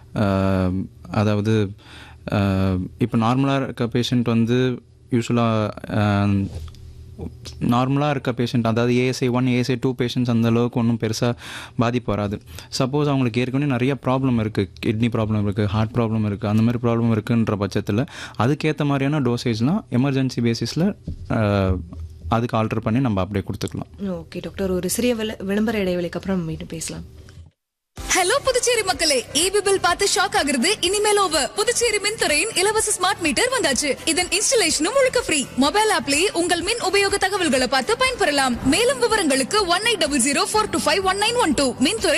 அதாவது இப்போ நார்மலாக இருக்க பேஷண்ட் வந்து யூஸ்வலாக நார்மலாக இருக்க பேஷண்ட் அதாவது ASI one ASI two patients அந்த அளவுக்கு ஒன்றும் பெருசாக பாதிப்பு வராது சப்போஸ் அவங்களுக்கு ஏற்கனவே நிறைய ப்ராப்ளம் இருக்குது கிட்னி ப்ராப்ளம் இருக்குது ஹார்ட் ப்ராப்ளம் இருக்குது அந்த மாதிரி ப்ராப்ளம் இருக்குன்ற பட்சத்தில் அதுக்கேற்ற மாதிரியான டோசேஜ்லாம் எமர்ஜென்சி பேசிஸில் அதுக்கு ஆல்டர் பண்ணி நம்ம அப்படியே கொடுத்துக்கலாம் ஓகே டாக்டர் ஒரு சிறிய விள- விளம்பர இடைவெளிக்கு அப்புறம் மீண்டும் பேசலாம் ஹலோ புதுச்சேரி மக்களே ஈபி பில் பார்த்து ஷாக் ஆகுறது இனிமேல் ஓவர் புதுச்சேரி மின்துறையின் இலவச ஸ்மார்ட் மீட்டர் வந்தாச்சு இதன் இன்ஸ்டலேஷனும் முழுக்க ஃப்ரீ மொபைல் ஆப்லயே உங்கள் மின் உபயோக தகவல்களை பார்த்து பயன்பெறலாம் மேலும் விவரங்களுக்கு one eight double zero four two five one nine one two மின்துறை